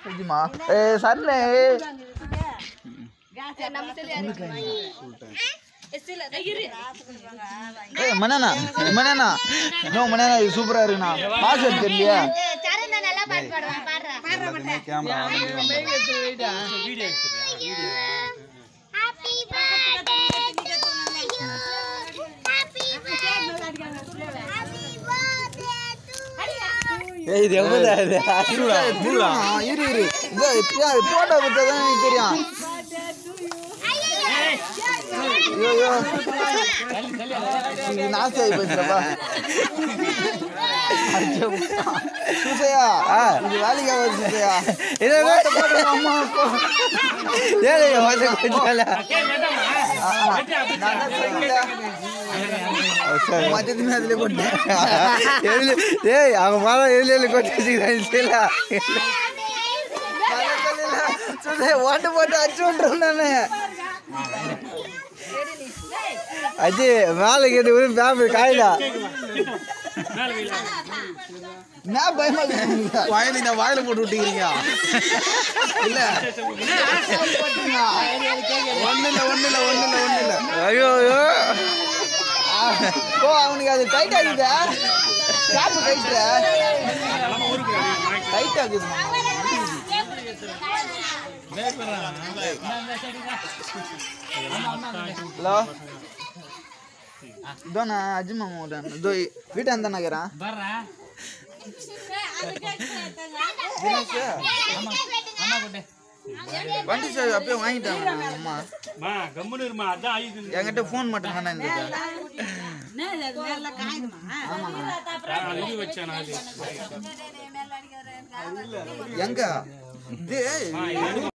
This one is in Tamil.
புரியுமா ஏ சரிலே ஏ மண்ணா மண்ணா நோ மண்ணா இது சூப்பரா இருக்குண்ணா மாசம் தெரியலையா நல்லா பாட்டு பாடுவான் பாடுறா கேமரா ஹாப்பி பர்த்டே ஹாப்பி ஏய் இது எவ்வளோ இது இரு இரு இந்த போட்டோ பார்த்தா தான் எனக்கு தெரியும் ஐயோ ஐயோ இது நாஸ்தி ஆகி போச்சுப்பா சூசையா இது வேலைக்கு ஆகாது சூசையா போட்டு போட்டு அம்மா ஏய் வந்து கொஞ்சம் மத்தியத்துமே அதில் போட்டேன் எதுல ஏய் அவன் மரம் எதுல எதுல கொட்டி வச்சுக்கிறான் சூசை ஓட்டு போட்டு அடிச்சு விட்டுறேன் நானு அஜி மேலே கேட்டு ஒரு பேப்பர் காயிலா என்ன பயமா இருக்கு வாயில இந்த வாயில போட்டு விட்டீங்க இல்ல ஒண்ணு இல்ல ஒண்ணு இல்ல ஒண்ணு இல்ல ஒண்ணு இல்ல ஐயோ ஐயோ ஓ அவனுக்கு அது டைட் ஆகுதா கேப் டைட்ல டைட் ஆகுது ஹலோ இதோண்ணா அஜிமா மாவட்டம் இதோ வீட்டை அந்த நகரம் வண்டி சார் அப்பயே வாங்கிட்டாங்க அம்மா மா கம்முன்னு இருமா அதான் ஆயுது என்கிட்ட ஃபோன் மட்டும் தானே இருந்தது எழுதி வச்சேன் நான் அது எங்க இது